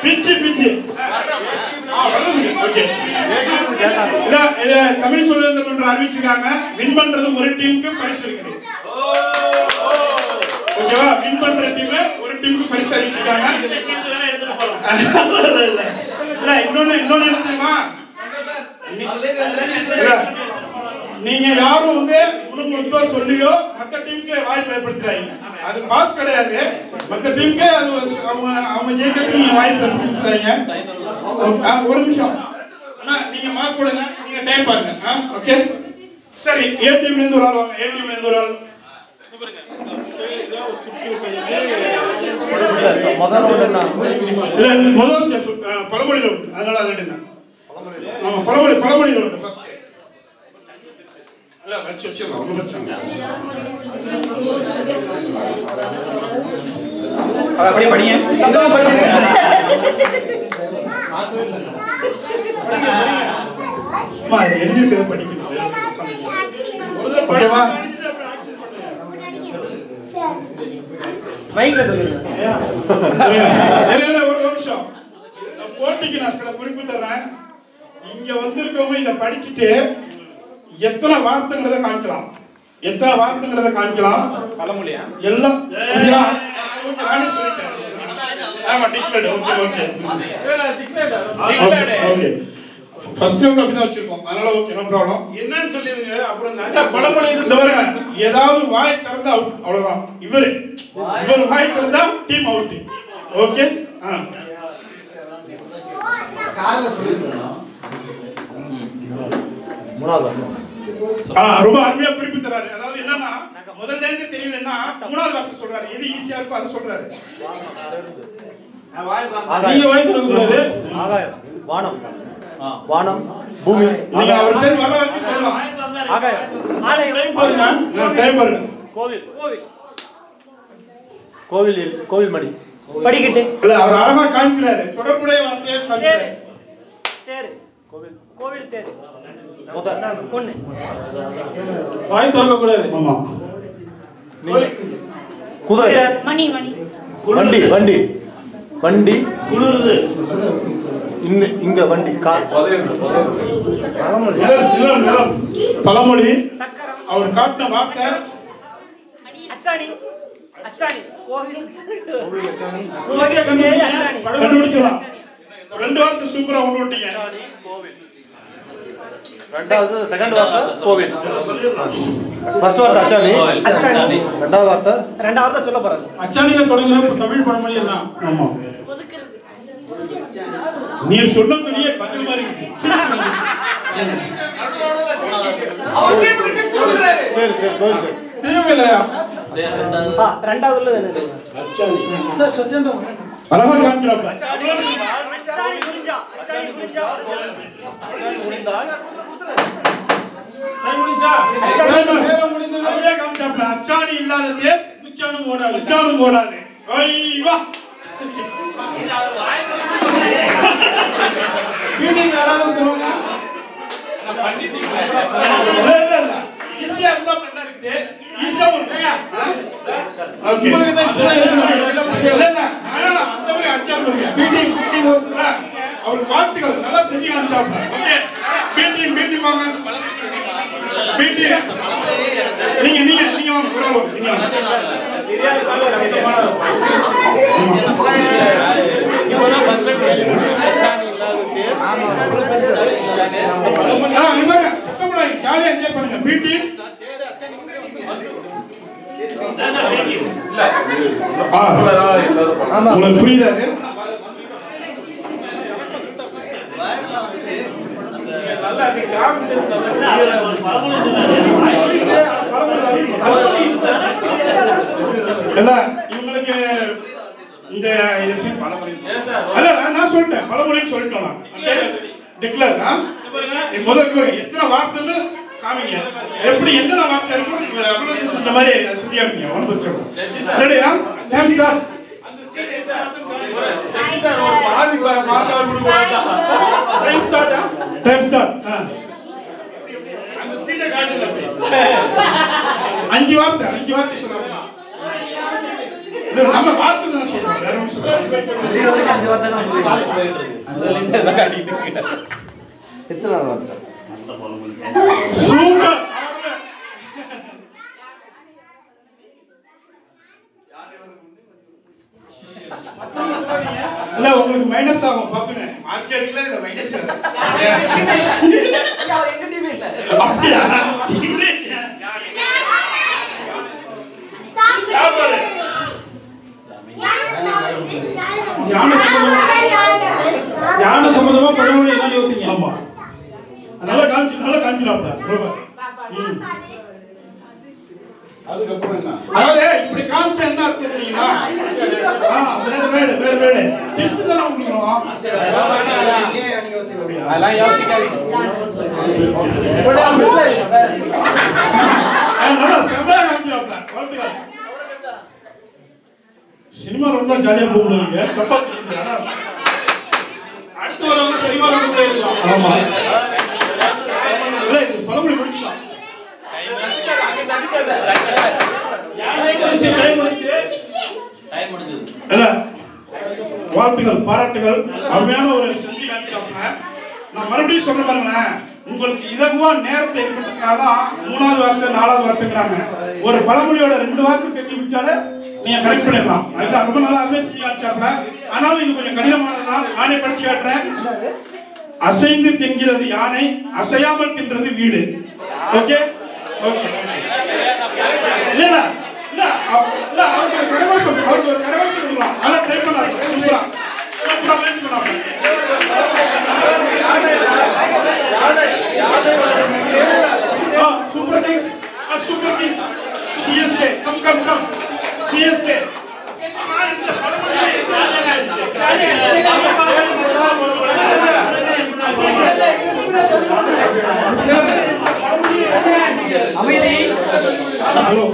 பிச்சு பிச்சு ஓகே இல்ல இல்ல தமிழ் சொல்லுறது ஒன்று அறிவிச்சிருக்காங்க வின் பண்றது ஒரு டீமுக்கு பரிசு இருக்குது ஓகேவா வின் பண்ற டீம் ஒரு டீமுக்கு பரிசு அறிவிச்சிருக்காங்க இல்ல, இல்ல. இல்ல இன்னொன்னு இன்னொன்னு என்ன தெரியுமா இல்ல, நீங்க யாரும் வந்து முழுமுழுக்கோ சொல்லியோ மத்த டீமுக்கு வாய்ப்பு ஏற்படுத்துறாங்க அது பாஸ் கிடையாது மத்த டீமுக்கு அது ஒரு- அவங்க அவங்க ஜெயிக்கிறதுக்கு நீங்க வாய்ப்பு ஏற்படுத்துறாங்க ஆ, ஒரு நிமிஷம் அண்ணா நீங்க மார்க் போடுங்க நீங்க டைம் பாருங்க ஓகே சரி ஏ டீம்ல இருந்து ஒரு ஆள் வாங்க ஏ டீம்ல இருந்து ஒரு ஆள் முதல் ரவுண்ட் என்ன இல்ல முதல் ஸ்டெப் பழமொழியில உண்டு அதனால அதை எடுங்க ஆமா பழமொழி பழமொழியில உண்டு ஃபர்ஸ்ட் இல்ல வச்சு வச்சிடலாம் ஒன்றும் பிரச்சனை இல்லை. அப்படியே படிங்க சத்தமா படிங்க சும்மா அதை எழுதிருக்கிறது படிக்கணும் ஓகேவா மைக்ல சொல்லுங்க இரு, இரு, ஒரு நிமிஷம் நான் போட்டிக்கு நான் சில குறிப்பு தர்றேன் இங்க வந்திருக்கவங்க இதை படிச்சுட்டு எத்தனை வார்த்தைங்கிறத காமிக்கலாம் எத்தனை வார்த்தைங்கிறத காமிக்கலாம் பழமொழியா எல்லாம் புரியுதா? நானே சொல்லிட்டேன் ஆமா declared okay okay okay first round அப்படிதான் வச்சிருக்கோம் அதனால ஓகே நோ ப்ராப்ளம் என்னன்னு சொல்லிருங்க அப்புறம் அக்கா, பழமொழி இது இந்த பாருங்க ஏதாவது வாய் திறந்தா அவுட் அவ்வளவுதான் இவரு இவர் வாய் திறந்தா டீம் அவுட் ஓகே ஆ மூணாவது ஆ, ரொம்ப அருமையா குறிப்பு தராரு அதாவது என்னன்னா முதல்ல இருந்து தெரியலன்னா மூணாவது வார்த்தை சொல்றாரு எது ஈஸியா இருக்கோ அதை சொல்றாரு நீங்க வாங்கி கொடுக்க கூடாது ஆகாயம் வானம் வானம் பூமி நீங்க அவர் பேர் வர வரைக்கும் சொல்லலாம் ஆகாயம் டைம் பாருங்க கோவில் கோவில் கோவில் மணி படிக்கட்டு இல்ல அவர் அழகா காமிக்கிறாரு தொடர்புடைய வார்த்தையை காமிக்கிறாரு தேர் கோவில் கோவில் தேர் முத ஒண்ணு வாங்கி திறக்க கூடாது ஆமா குதிரை மணி மணி வண்டி வண்டி வண்டி குளிருது இங்க இங்க வண்டி கார் நிலம், நிலம், நிலம். பழமொழி சக்கரம் அவர் காட்டின வார்த்தை அச்சாணி அச்சாணி கோவில் ஈஸியா கண்டுபிடிங்க. அச்சாணி கண்டுபிடிச்சிடலாம் ரெண்டு வார்த்தை சூப்பரா கொண்டு வந்துட்டீங்க ரெண்டாவது செகண்ட் வார்த்தை கோவில் ஃபர்ஸ்ட் வார்த்தை அச்சாணி அச்சாணி ரெண்டாவது வார்த்தை ரெண்டாவது சொல்ல போறாரு அச்சாணியில தொடங்குற தமிழ் பழமொழி என்ன ஆமா ஒதுக்குறது நீ சொன்னதுலயே பதில் மாதிரி இருக்கு. பேர் பேர் கோவில் பேர் தெரியவே இல்லையா ஆ, ரெண்டாவது உள்ளது என்னது சார் சொல்லிட்டோம் அழகா காமிக்கிறாப்ல அச்சாணி குறிஞ்சா அச்சாணி குறிஞ்சா முடிந்தால் டைம் முடிஞ்சா நேரம் முடிந்தது அப்படியே காமிச்சாப்ல அச்சாணி இல்லாதது உச்சாணும் ஓடாது அச்சானும் போடாது ஐ வா மீட்டிங் யாராவது சொல்லுங்க ஈஸியா இருந்தா என்ன இருக்குது ஈஸியா ஒரு ஓகே உங்களுக்கு தான் இப்பதான் இருக்கணும். எல்லாம் இல்ல, புரியல. இல்ல. அதனால அந்த மாதிரி அடிச்சா பாருங்க. மீட்டிங், மீட்டிங் வருதுல்ல, அவருக்கு வாழ்த்துக்கள். நல்லா செஞ்சு காமிச்சாப்ல. ஓகே. மீட்டிங், மீட்டிங் வாங்க. மீட்டிங். நீங்க, நீங்க, நீங்க வாங்க. ஒரு ஆள் வாங்க. நீங்க வாங்க. ஆ, இங்க பாருங்க. சத்தம் போடாதீங்க. ஜாலியா என்ஜாய் பண்ணுங்க. மீட்டிங். ஆ. உங்களுக்கு புரியுதா அது? நல்லா நீ காமிச்சது நல்லா clear ஆ இருந்துச்சு. இல்ல, இவங்களுக்கு இந்த இது சரி, பழமொழி. அல்ல, நான் நான் சொல்லிட்டேன் பழமொழின்னு சொல்லிட்டோம் நான். ஓகே? டிக்ளேர் ஆ? முதல்ல பாருங்க, எத்தனை வார்த்தைன்னு காமிங்க எப்படி என்னென்ன வார்த்தை இருக்கும் இவர் அப்ரேஷன் செஞ்ச மாதிரி செஞ்சு காமிங்க ஒன்றும் பிரச்சனை இல்லை. ரெடியா டைம் ஸ்டார்ட் சார், ஒரு பாதி மார்க் அவர் கொடுக்க டைம் ஸ்டார்ட் டைம் ஸ்டார்ட் அந்த சீட்டை காட்டுங்க அப்படியே. அஞ்சு வார்த்தை அஞ்சு வார்த்தை சொல்லுவாங்க நம்ம வார்த்தை தானே சொல்றோம் வேற ஒண்ணும் சொல்ல சூப்பர் இல்ல உங்களுக்கு மைனஸ் ஆகும் பாத்துங்க மார்க் எடுக்கல இல்ல மைனஸ் அப்படியா சாப்பாடு யானை சம்பந்தமா பழமொழி என்ன யோசிங்க ஆமா நல்லா காமிச்சு நல்லா காமிக்கலாம்ல ரொம்ப ம். அதுக்கப்புறம் என்ன அதாவது இப்படி காமிச்சா என்ன அர்த்தம் தெரியுங்களா ஆ, வேற வேற வேற வேற டிப்ஸ் தானே கொடுக்குறோம் அதெல்லாம் யோசிக்காதீங்க ஆ, நல்லா செம்மையா காமிக்கலாம்ல வாழ்த்துக்கள் சினிமா ரொம்ப ஜாலியா போகணுங்க தப்பா தெரியுது ஆனா அடுத்து வரவங்க சினிமா ரொம்ப போயிருக்கலாம் ஆமா இல்ல இது பழமொழி முடிச்சலாம் டைம் முடிஞ்சு இல்ல வாழ்த்துக்கள் பாராட்டுகள் அருமையான ஒரு செஞ்சு காமிச்சாங்க நான் மறுபடியும் சொல்ல பாருங்களேன் உங்களுக்கு இலகுவா நேரத்தை ஏற்பட்டதுக்காக தான் மூணாவது வார்த்தை நாலாவது வார்த்தைங்கிறாங்க ஒரு பழமொழியோட ரெண்டு வார்த்தை தெரிஞ்சு விட்டாலே நீங்க கரெக்ட் பண்ணிடலாம் அதுதான் ரொம்ப நல்லா அருமையா செஞ்சு காமிச்சாப்ல ஆனாலும் இது கொஞ்சம் கடினமானதுதான் நானே படிச்சு காட்டுறேன் அசைந்து தின்கிறது யானை அசையாமல் தின்றது வீடு ஓகே ஓகே இல்ல இல்ல இல்ல அவ- இல்ல அவருக்கு ஒரு கரகோஷம் அவருக்கு ஒரு கரகோஷம் கொடுக்கலாம் நல்லா ட்ரை பண்ணலாம் சூப்பரா சூப்பரா முயற்சி பண்ணாங்க ஆ சூப்பர் கிங்ஸ் ஆ super kings CSK come come come CSK hello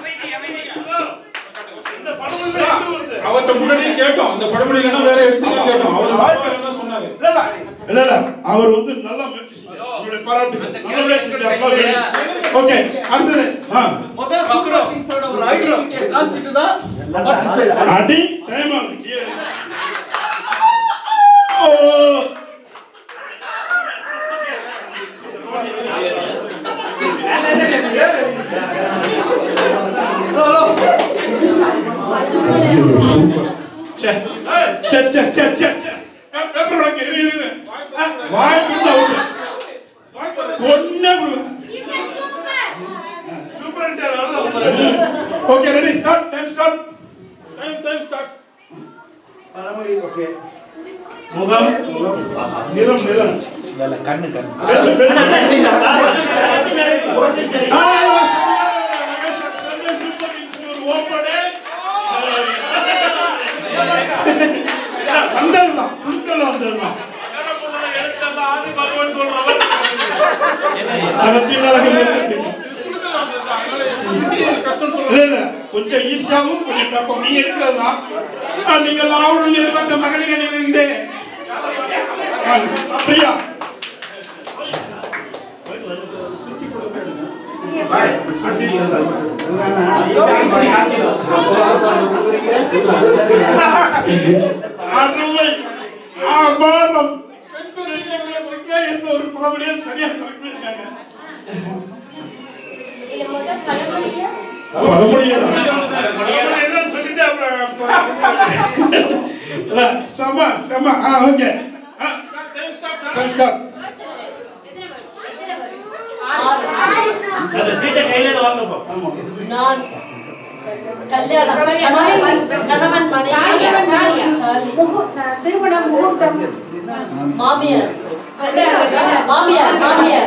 அவர்கிட்ட முன்னாடியே கேட்டோம் இந்த படமொழி இல்லைன்னா வேற எடுத்துக்க கேட்டோம் அவர் வாய்ப்பு என்ன சொன்னாரு இல்ல இல்ல இல்ல இல்ல அவர் வந்து நல்லா முயற்சி செஞ்சார் உங்களுடைய பாராட்டுகள் நல்லபடியா செஞ்சார் ஓகே அடுத்தது ஆ அடி டைம் ஆகுது கீழே. ஓ ச்சே. ச்சே, ச்சே, ச்சே, ச்சே, ச்சே. பே- பேப்பர் உடைக்க, இரு, இரு, இரு. ஆ, வாய் பிடிச்சா அவுட்டு. ஒண்ணே விடுவேன். Okay, ready, start, time start. Time, time starts. முகம் நிறம் நிறம் கண்ணு கண்ணு ஆ, சர்வே சூப்பர் கிங்ஸ் ஒரு ஓப்பனே. வந்ததுதான் குழுக்கள் வந்ததுதான் ஆதி பகவான் சொல்றவன் அதற்கு அழகு இருக்கு. கஷ்டம் இல்ல இல்ல கொஞ்சம் ஈஸியாவும் கொஞ்சம் டஃப்பும் நீங்க எடுக்கிறது தான் நீங்க லாவுடன் இருபத்த மகளிர் அணியிலிருந்து ஆ, பிரியா அருமை அபாரம் பெண் குழந்தைகளுக்கு எந்த ஒரு பழமொழியும் சரியா correct பண்ணிருக்காங்க பழமொழியே தான். என்னன்னு சொல்லிட்டு அப்புறம் இல்ல, செம செம ஆ ஓகே டைம் ஸ்டார்ட் நான் கல்யாணம் கணவன் கணவன் மனைவி திருமணம் முகூர்த்தம் மாமியார் மாமியார் மாமியார்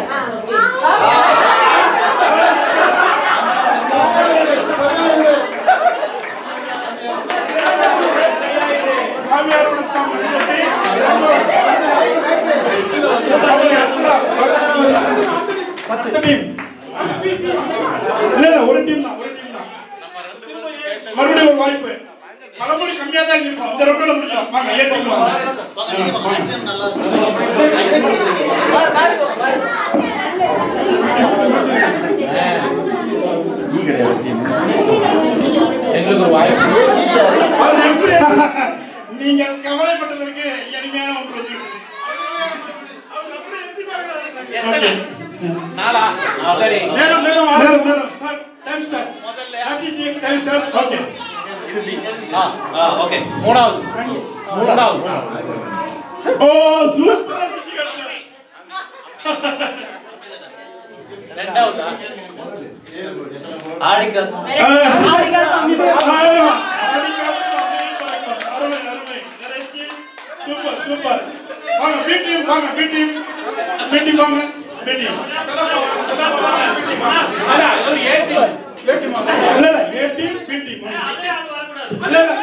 மாமியாரோட சாமி சொல்லி பத்து டீம் இல்ல இல்ல ஒரு டீம் தான் ஒரு டீம் தான் மறுபடியும் ஒரு வாய்ப்பு பலமுறை கம்மியா தான் இருக்கும் இந்த ரவுண்ட்ல முடிச்சோம் வாங்க ஏ டீம் வாங்க எங்களுக்கு ஒரு வாய்ப்பு நீங்க கவலைப்பட்டதற்கு எளிமையான ஒன்று Okay. நாளா சரி நேரம் நேரம் நேரம் நேரம் ஸ்டார்ட் டைம் ஸ்டார்ட் ரசிச்சு டைம் ஸ்டார்ட் ஓகே ஓகே மூணாவது மூணாவது ஓ சூப்பர் ரசிச்சு ரெண்டாவதா ஆடிக்கல் சூப்பர் சூப்பர் வாங்க பி டீம் வாங்க பி டீம் பி டீம் வாங்க பி டீம் இல்ல இல்ல ஏ டீம் பி டீம் இல்ல இல்ல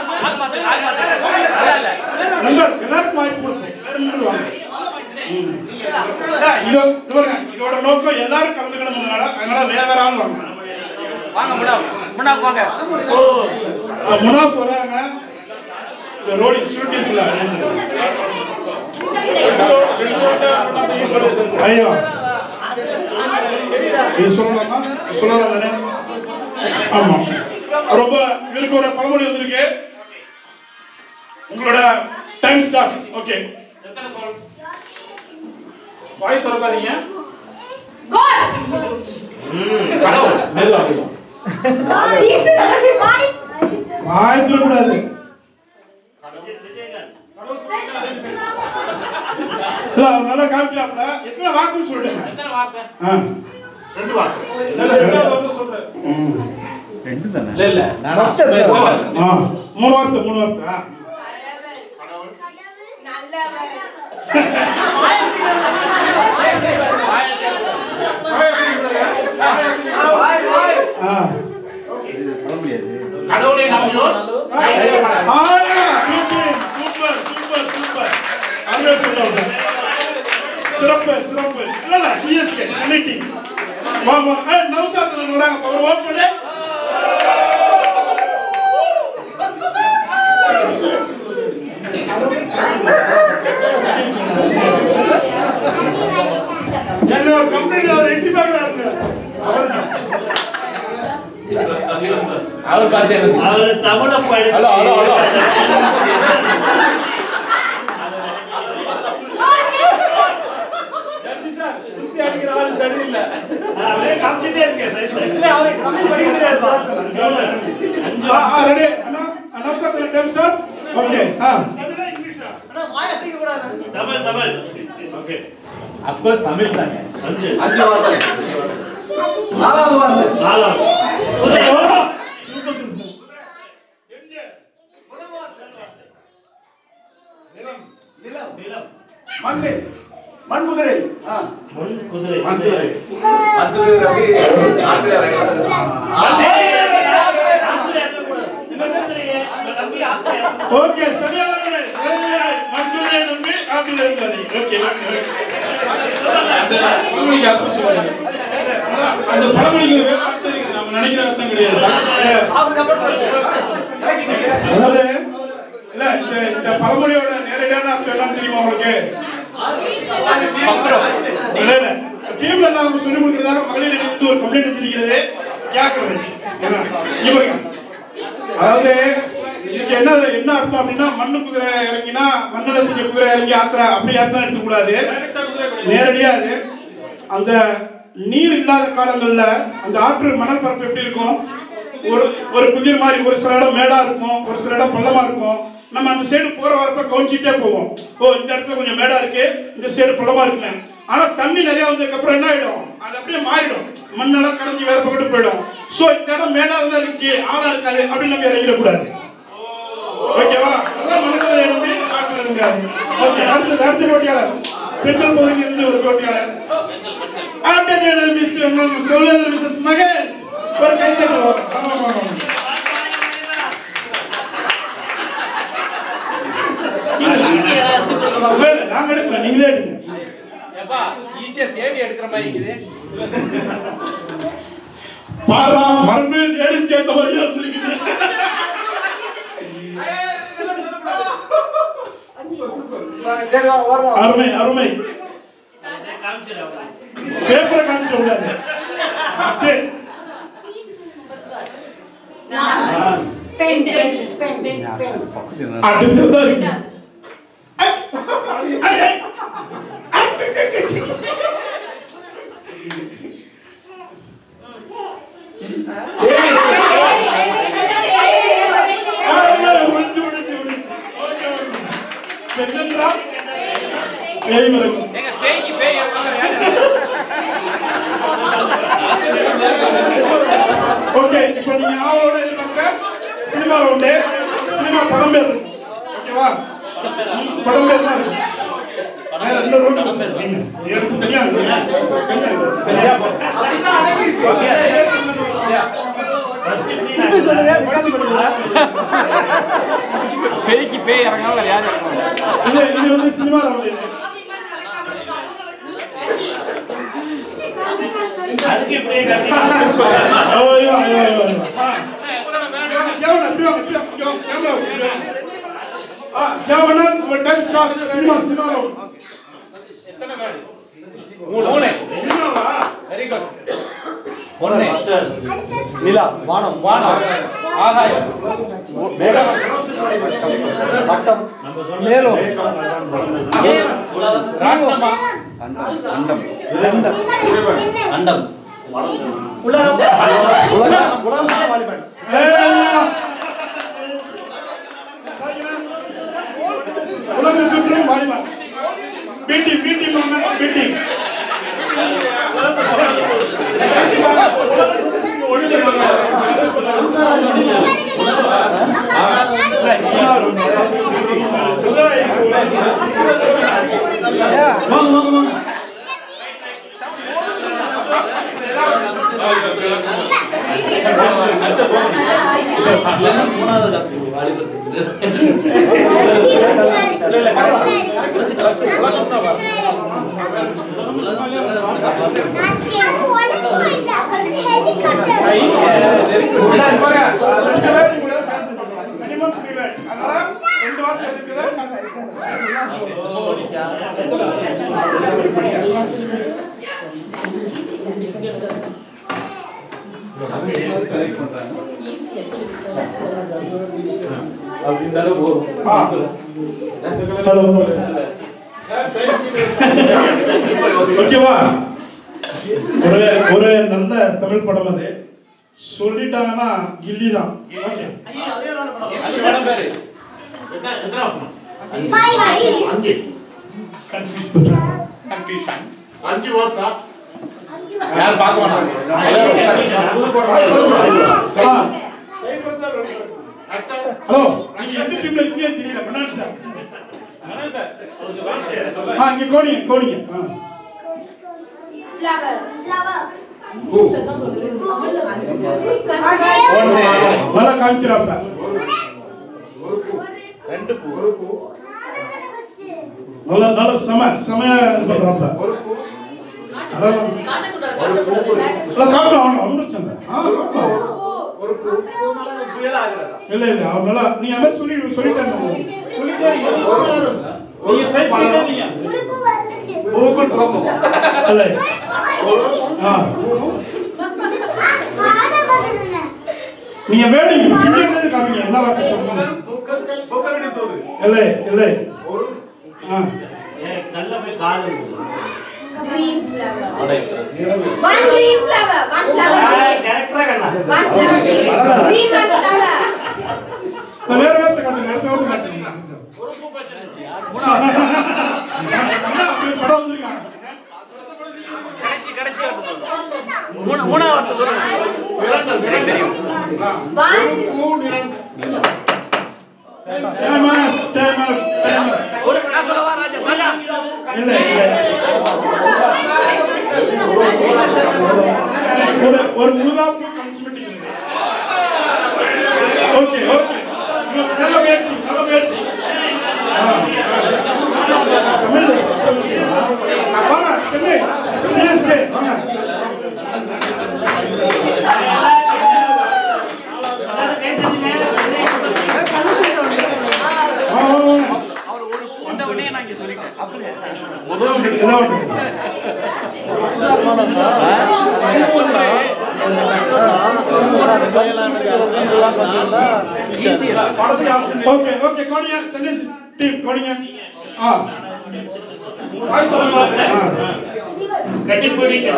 நண்பர் எல்லாருக்கும் வாய்ப்பு கொடுத்தோம் எல்லாரும் முன்னாடி வாங்க ம். அதான், இதோ இதோ பாருங்க, இதோட நோக்கம் எல்லாரும் கலந்துக்கணும்னால அதனால வேற வேற ஆள் வாங்க வாங்க முன்னா முன்னா வாங்க அஹ் முனாஃப் வராங்க இந்த ரோலிங் ஷூட்டிங்ல ஐயோ இது சொல்லலாமா சொல்லலாம் தானே ஆமா ரொம்ப இதுக்கு ஒரு பழமொழி வந்திருக்கு உங்களோட டைம் ஸ்டார்ட் ஓகே வாய் திறக்காதீங்க கடவுள் மெல்ல வாய் திறக்கூடாது இல்ல அவர் நல்லா காமிக்கலாம்ல எத்தனை வாக்குன்னு சொல்லுங்க எத்தனை வார்த்தை ஆ. ரெண்டு வார்த்தை இல்ல, ரெண்டாவது வார்த்தை சொல்றேன். இல்ல இல்ல ஆ, மூணு வார்த்தை மூணு வார்த்தை ஆ. ஆ. கடவுளை நம்பியோர் ஆயா, சூப்பர், சூப்பர், சூப்பர், சூப்பர். அருமையா சொன்னாங்க. சிறப்பு சிறப்பு இல்ல இல்ல சிஎஸ்கே சென்னை டீம் வா வா ஏய், நௌசாத் வராங்க அவர் ஓட் பண்ணு என்னோட கம்பெனில ஒரு எட்டி பார்க்கறாங்க அவர் பாத்தே அவர் தமிழ ஹலோ ஹலோ ஹலோ சுத்தி அடிக்கிற ஆளு சரியில்லை அவரே காமிச்சிட்டே இருக்கேன் சைடுல இல்ல அவரை தமிழ் படிக்கிறே ஆ ஆ ரெடி அண்ணா நௌசாத் டைம் சார் ஓகே ஆ இங்கிலீஷா தமிழ் தமிழ் ஓகே அஃப்கோர்ஸ் தமிழ் தானே அஞ்சு அஞ்சு வார்த்தை நாலாவது நிலம் நிலம் மண்ணு மண் குதிரை ஆ முன் குதிரை மதுரை. மதுரை ரவி நாட்டில் இறங்குறது. ஓகே சரியானவர்களே சரியா மதுரை நம்பி ஆப்பிள் இருந்தது ஓகே ஓகே பழமொழிக்கு அர்த்தம் சொல்லுங்க அந்த பழமொழிக்கு வேற அர்த்தம் இருக்குது நம்ம நினைக்கிற அர்த்தம் கிடையாது அதாவது இல்ல இந்த இந்த பழமொழியோட நேரடியான அர்த்தம் என்னன்னு தெரியுமா உங்களுக்கு இல்ல இல்ல டீம்ல நாம சொல்லி கொடுக்கறதாக மகளிர் அணிக்கு ஒரு கம்ப்ளைண்ட் வந்திருக்கிறது ஜாக்கிரதை என்ன? இங்க பாருங்க. அதாவது இதுக்கு என்ன என்ன அர்த்தம் அப்படின்னா மண்ணு குதிரை இறங்கினா மண்ணுல செஞ்ச குதிரை இறங்கி ஆத்திர அப்படி அர்த்தம் எடுத்துக்கூடாது நேரடியா அது அந்த நீர் இல்லாத காலங்கள்ல அந்த ஆற்று மணல் பரப்பு எப்படி இருக்கும் ஒரு ஒரு புதிர் மாதிரி ஒரு சில இடம் மேடா இருக்கும் ஒரு சில இடம் பள்ளமா இருக்கும் நம்ம அந்த சைடு போற வரப்ப கவுஞ்சிட்டே போவோம் ஓ இந்த இடத்துல கொஞ்சம் மேடா இருக்கு இந்த சைடு பள்ளமா இருக்கு ஆனா தண்ணி நிறைய வந்ததுக்கு அப்புறம் என்ன ஆயிடும் அது அப்படியே மாறிடும் மண்ணெல்லாம் கரைஞ்சி வேற பக்கத்து போயிடும் சோ இந்த இடம் மேடா தான் இருந்துச்சு ஆழம் இருக்காது அப்படின்னு நம்ம இறங்கிடக்கூடாது ஓகேவா அதான் மனதில் எழுதி காட்டுல இருக்காது ஓகே அடுத்தது அடுத்த போட்டியாளர் பெண்கள் பகுதியில் இருந்து ஒரு போட்டியாளர் ஆர்டர் மிஸ்டர் சொல்லுங்க மிஸ்டர் மகேஷ் ஒரு கை தட்டுவோம் ஆமா ஆமா ஆமா இல்ல, இல்ல, நாங்க எடுக்கல நீங்களே எடுங்க ஏப்பா ஈஸியா தேடி எடுக்கிற மாதிரி இருக்குது பாரா மறுபடியும் லேடிஸ் கேட்க மாதிரி இருந்திருக்குது அருமை அருமை பேப்பரை காமிச்ச கூடாது சரி. பெண் பெண் பெண் பெண் பெண் அடுத்தது முடிஞ்சு முடிஞ்சு முடிஞ்சு பெண்ணென்றா பேய் மரம் எங்க பேய்க்கு பேய் ஓகே இப்போ நீங்க ஆளோட இருக்காங்க சினிமாவில் உண்டு சினிமா படம் பேர் இருக்கு. ஓகேவா ம், படம் பேர் தான் இருக்கு. வேற எந்த ரோடு எடுத்து தனியா இருக்குங்க. தனியா இருக்கு. சரியா? பேய்க்கு பேய் இறங்காம வேற யாரு இது இது வந்து சினிமாவில் உண்டு இது. அதுக்கு இப்படியே கட்டி ஐயோ, ஐயோ, ஐயோ, ஐயோ. ஆ. ஜெவனா, இப்படி வாங்க, இப்படி வாங்க. இங்க வாங்க, கேமரா இப்படி வாங்க. ஆ, ஜெவனா, உங்க time start. சினிமா, சினிமாவில் உண்டு. மூணு வெரி குட் ஒண்ணு நிலா வானம் வானம் ஆகாயம் மேகம் வட்டம் மேலும் ராட்டமா அண்டம் அண்டம் உலகம் உலகம் உலகம் வாலிபன் உலகம் சுற்றும் வாலிபன் பிடி பிடி மாமா பிடி வாங்க வாங்க வாங்க மினிமம் த்ரீ வேர்ட் அதனால ரெண்டு வார்த்தை இருக்குது ஓகேவா ஒரு ஒரு நல்ல தமிழ் படம் அது சொல்லிட்டாங்கன்னா கில்லி தான் ஓகே அது படம் பேரு கன்ஃபியூஸ் பண்றாங்க கன்ஃபியூஷன் அஞ்சு வாட்ஸா யாரும் பார்க்க மாட்டாங்க ஹலோ நீங்க எந்த டீம்ல இருக்கீங்க தெரியல மன்னாடி சார் ஆ இங்க கோடிங்க கோடிங்க ஆ. ஒண்ணு நல்லா காமிக்கிறாப்ல ரெண்டு பூ ஒரு பூ நல்ல நல்ல செம செமையா இது பண்றாப்ல ஒரு பூ அதான் நல்லா காட்டலாம் அவன் ஒன்றும் பிரச்சனை இல்லை. ஆ காட்டலாம். ஒரு பூ இல்ல இல்ல அவன் நல்லா நீங்க அந்த மாதிரி சொல்லி சொல்லிட்டே இருங்க. சொல்லிட்டே இருங்க. நீங்க ட்ரை பண்ணிட்டே இருங்க இல்ல ஆ நீங்க வேணுங்க சிங்கர் காமிங்க என்ன வார்த்தை சொல்லுங்க இல்ல இல்ல ஒரு ஆ நல்ல போய் காது Green flower. One green flower. One flower. green. கரெக்டா கண்ணா One flower. green. Green one flower. நான் வேற வார்த்தை காட்டுங்க அடுத்த வார்த்தை காட்டுங்க என்ன அப்படி படம் வந்திருக்காங்க One. பூ நிறம் டைம் டைம் டைம் இல்ல இல்ல ஒரு ஒரு முழுதாப்பு கன்சிமெண்ட் ஓகே ஓகே நல்ல முயற்சி நல்ல முயற்சி ஆ. தமிழ். வாங்க சென்னை சிஎஸ்கே வாங்க வாங்க, வாங்க, வாங்க. இதெல்லாம் ஒண்ணு. கொஞ்சம் கஷ்டம் ஆனா அந்த கையெல்லாம் எடுக்கிறது இதெல்லாம் பார்த்தீங்கன்னா ஈஸியா ஓகே ஓகே கோனியா சென்னிஸ் டீம் கோனியா ஆ வாய் திறங்க. ஆ. கட்டி போயிட்டு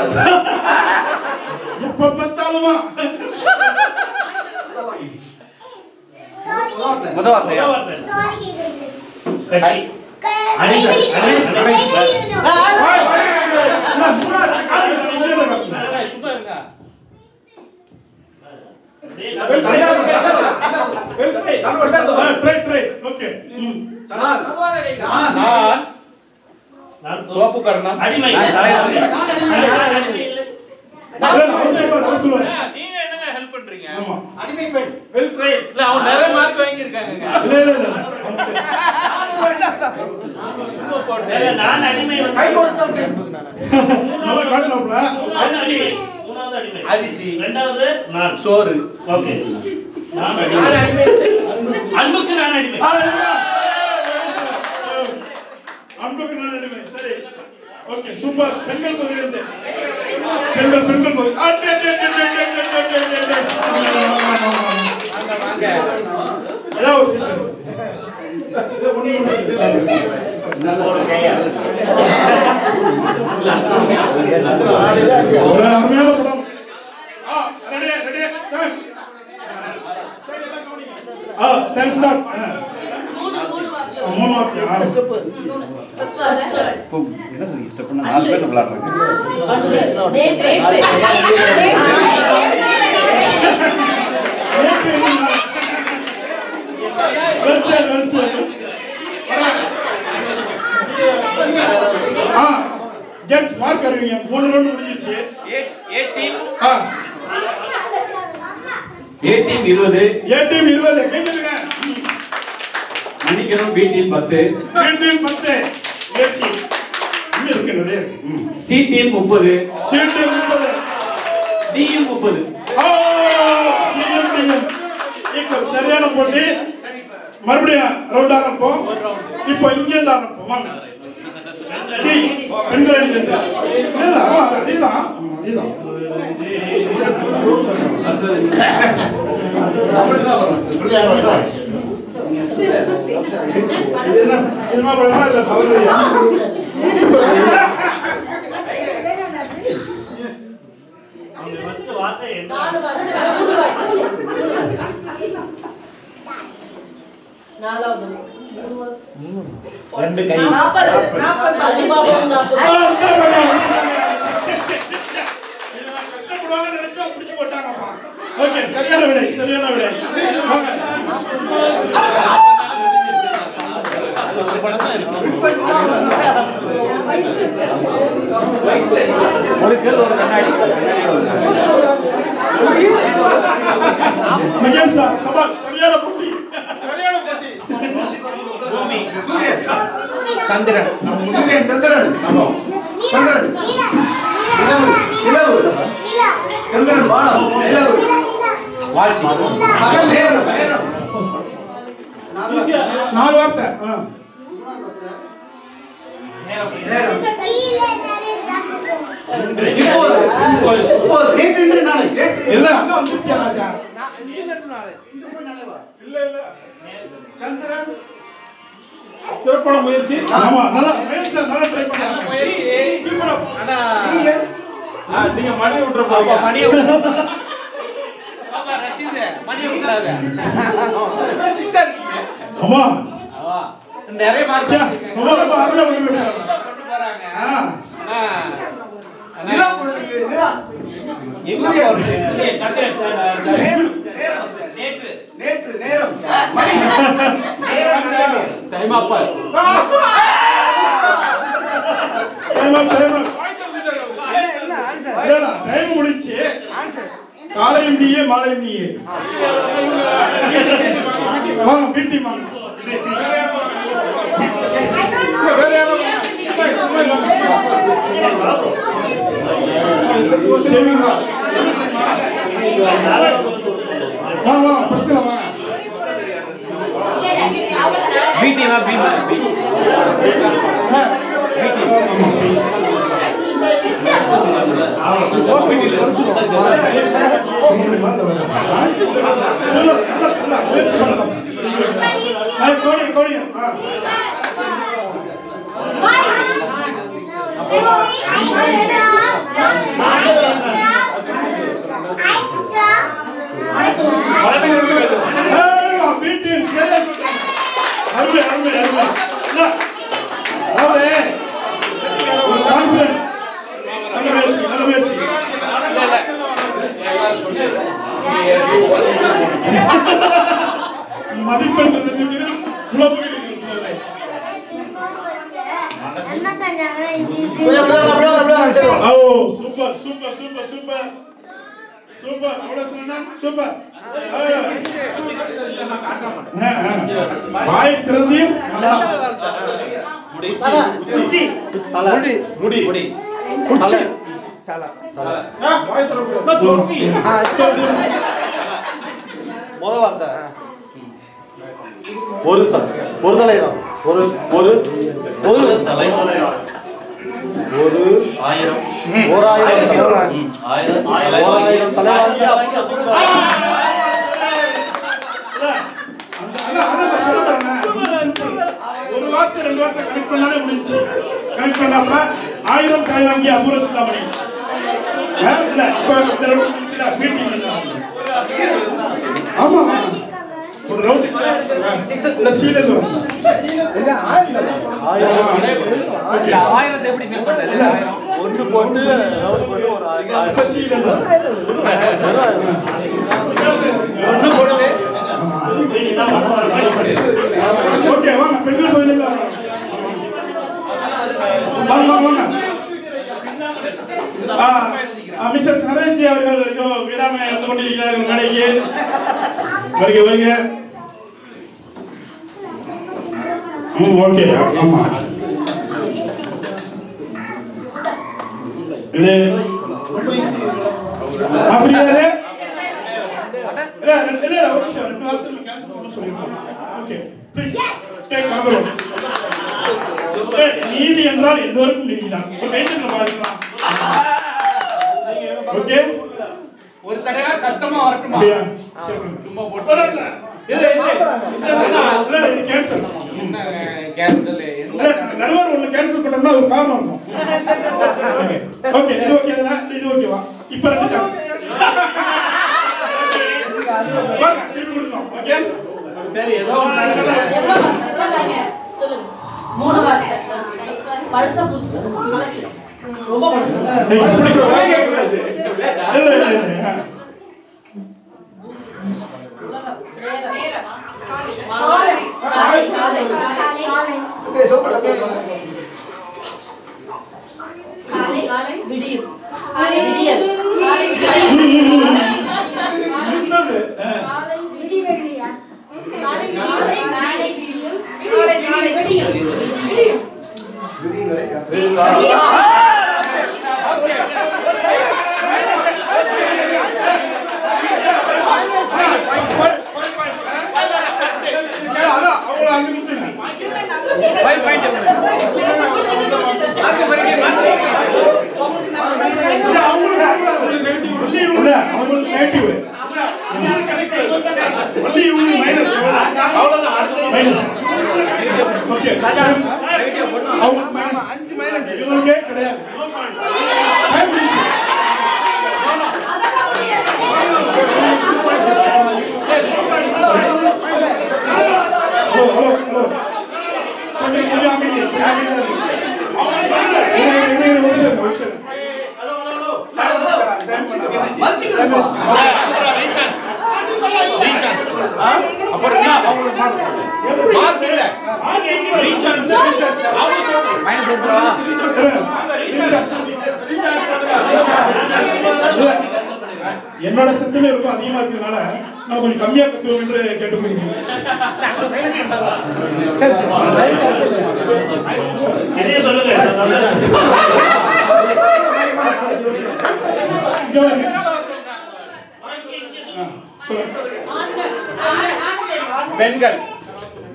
எப்ப பார்த்தாலுமா முத வார்த்தையா கட்டி வாய், வாய். இல்ல, மூணாவது கால் வெளியே வரக்கூடாது. சும்மா இருங்க ட்ரை ட்ரை ஓகே ம் நான் நான் தோப்பு கரணம் அடிமை நான் தலைவர். நான் அடிமை இல்லை. அவர் சொல்லுவார் அவர் சொல்லுவார் நீங்க என்னங்க ஹெல்ப் பண்றீங்க ஆமா வெல் ட்ரை இல்ல அவங்க நிறைய மார்க் வாங்கியிருக்காங்க இல்ல இல்ல இல்ல சும்மா போட்டு வேற நான் அடிமை வந்து நல்லா காட்டலாம்ல மூணாவது அடிமை மூணாவது அடிமை அரிசி ரெண்டாவது நான் சோறு ஓகே நான் அடிமை அன்புக்கு நான் அடிமை அன்புக்கு நான் அடிமை சரி ஓகே சூப்பர் பெண்கள் பகுதியிலிருந்து பெண்கள் பெண்கள் பகுதி ஆ, டே, டே, டே, டே, டே, டே, டே, டே, டே, டே. அங்க வாங்க ஏதாவது ஒரு சீட்டு. ஒரு அருமையான படம் ஆ ரெடி ரெடி டைம் ஆ டைம் ஸ்டார்ட் மூணு மூணு வார்த்தை மூணு வார்த்தை ஆ ஃபர்ஸ்ட் ஃபர்ஸ்ட் நாலு பேர் விளையாடுறாங்க டேட் டேட் வெல் சார் வெல் சார் ஆ ஜட்ஜ் மார்க் அறிவிங்க மூணு ரவுண்ட் முடிஞ்சிருச்சு ஏ டீம் ஆ ஏ டீம் இருபது ஏ டீம் இருபது கைதுங்க மன்னிக்கணும் பி டீம் பத்து ஏ டீம் பத்து முயற்சி இன்னும் இருக்கு நிறைய இருக்கு ம். சி டீம் முப்பது சி டீம் முப்பது டியும் முப்பது ஓ சிஎம் டீம் ஈக்குவல் சரியான போட்டி மறுபடியும் ரவுண்ட் ஆரம்பிப்போம் இப்போ இங்கே இருந்து ஆரம்பிப்போம் வாங்க டி, பெண்கள் அணியிலிருந்து. இல்ல, ஆமா, அதேதான் ஆமா, அதேதான் சினிமா படமா இல்ல கவலையா அவங்க ஃபர்ஸ்ட் வார்த்தை என்ன நாலு வார்த்தை மூணு வார்த்தை மூணு வார்த்தை நாலாவது ரெண்டு கை நாற்பது நாற்பது அலிபாபாவும் நாற்பது கஷ்டப்படுவாங்க நினைச்சா பிடிச்சு போட்டாங்கப்பா ஓகே சரியான விடை சரியான விடை வாங்க. ஒரு படம் தான் இருக்கு ஒரு கேள் ஒரு கண்ணாடி மகேஷ் சார் சபால் சரியான போட்டி சரியான போட்டி பூமி சந்திரன் வாழ்ச்சி நாலு வார்த்தை ஆ. இல்ல அங்க வந்துருச்சு ராஜா இல்ல இல்ல சந்திரன் சிறப்பான முயற்சி ஆமா நல்லா மகேஷ் சார் நல்லா ட்ரை பண்ணாங்க முயற்சி ஆனா ஆ, நீங்க மணி விட்டுற அப்பா போறீங்க மணியை விட்டு- பாப்பா ரஷீது மணியை விட்டுறாத ஆமா ஆமா. நிறைய மார்க் சே, ரொம்ப ரொம்ப அருமையா பண்ணிருக்காங்க. கொண்டு போறாங்க ஆ ஆ. ஆனா- எங்க போறது? இல்லையே, சந்திரன். நேற்று டைம் அப்பா டைம் அப், டைம் அப். இல்ல, டைம் முடிஞ்சுச்சு காலையும் நீயே மாலையும் நீயே வாங்க பிடி வாங்க சேவிங்கா வாங்க வாங்க பிரச்சனை வாங்க பி டீமா பி பி ஆ, சொல்லு, சொல்லு, சொல்லு, முயற்சி பண்ணலாம். ஆ, கோழி, கோழி. ஆ. ஏய், வா, வீட்டு, சரி. அருமை, அருமை, அருமை. இல்ல, அதாவது, ஒரு confident. நல்ல முயற்சி, நல்ல முயற்சி. மதிப்பெண் இருந்தது, குழப்பங்கள் இருக்கிறது. ஓ super super super super super அவ்வளவு சொன்னா சூப்பர் ஆ. ஆ, ஆ. வாய் திறந்து நல்லா முடி முடி முத வார்த்தை ஒரு தலை ஒரு தலையிடம் ஒரு ஒரு ஒரு தலை ஒரு ஆயிரம் ஓராயிரம் தலை. ஆயிரம் ஓராயிரம் தலை வாங்கி அப்புறம் தூக்குவாங்க. அதான், அதான் நான் சொல்ல வரேன். ஒரு வார்த்தை ரெண்டு வார்த்தை கனெக்ட் பண்ணாலே முடிஞ்சு கனெக்ட் பண்ணாம ஆயிரம் காய் வாங்கி அபூர்வ சிந்தாமணி ஆ, இல்ல இப்ப இந்த round முடிஞ்சுல, meeting இல்ல. ஆமா ஆமா. ஒரு ரவுண்ட் இந்த சீலை வரும் ஆயிரத்தை எப்படி மேல் பண்ணல ஆயிரம் ஒன்று போட்டு ரவுண்ட் போட்டு ஒரு ஆயிரம் இப்ப சீலை வரும் ஓகே வாங்க பெண்கள் கோயிலுக்கு வாங்க வாங்க வாங்க ஆ, ஆ, மிஸ்ஸஸ் நரேன்ஜி அவர்கள் இதோ விடாம இருந்து கொண்டிருக்கிறார்கள் மேடைக்கு வருக வருக ம் ஓகே ஆமா இது அப்படியாரு இல்ல ரெண்டு- இல்ல ஒரு நிமிஷம் ரெண்டு வாரத்துல கேன்சல் பண்ண சொல்லிருக்கோம் ஓகே ப்ளீஸ் டேக் கவர் நீதி என்றால் எல்லோருக்கும் நீதிதான் ஒரு கைத்தட்டல பாருங்களா ஓகே ஒரு தடவை கஷ்டமா வரட்டுமா அப்படியா சரி. சும்மா போட்டு இல்ல இல்ல இல்ல இது கேன்சல் என்ன கேன்சல் இல்ல நடுவர் ஒண்ணு கேன்சல் பண்ணோம்னா ஒரு காரணம் இருக்கும் ஓகே இது ஓகே தானே இது ஓகேவா இப்போ ரெண்டு சான்ஸ் வாங்க திருப்பி கொடுத்தோம் ஓகே சரி ஏதோ ஒண்ணு நடக்கல எவ்வளவு வார்த்தை? எவ்வளவு வார்த்தை? சொல்லுங்க. மூணு வார்த்தை. பழசா புதுசா? பழசு. ரொம்ப பழசு. இல்ல இல்ல இல்ல உலகம். நேரம். காலை. காலை. காலை. காலை. விடியல். விடியல். காலை விடியல். காலை விடியல். காலை காலை காலை விடியல். விடியல். விடியல். அதான் அவ்வளவு அங்க முடிச்சுங்க ஃபைவ் பாயிண்ட் இல்ல அவங்களுக்கு இல்ல அவங்களுக்கு நெகட்டிவ் ஒன்லி யூ மைனஸ் அவ்வளவுதான் மைனஸ் ஓகே அவங்க மைனஸ் அஞ்சு மைனஸ் இவங்களுக்கே கிடையாது Time finish. Hello hello hello கொஞ்சம் கொஞ்சம் அமைதி அமைதி இருங்க, இருங்க, இருங்க, ஒரு நிமிஷம், ஒரு நிமிஷம். அப்புறம் என்ன அவங்களுக்கு மார்க் இல்ல ரீசார்ஜ் மைனஸ் என்னோட சத்தமே ரொம்ப அதிகமா இருக்கிறதுனால நான் கொஞ்சம் கம்மியா கத்துவோம் என்று கேட்டுக்கொள்கிறேன் சரியா சொல்லுங்க இங்க வாங்க. ஆ, சொல்லுங்க. ஆண்கள். ஆண்கள். பெண்கள்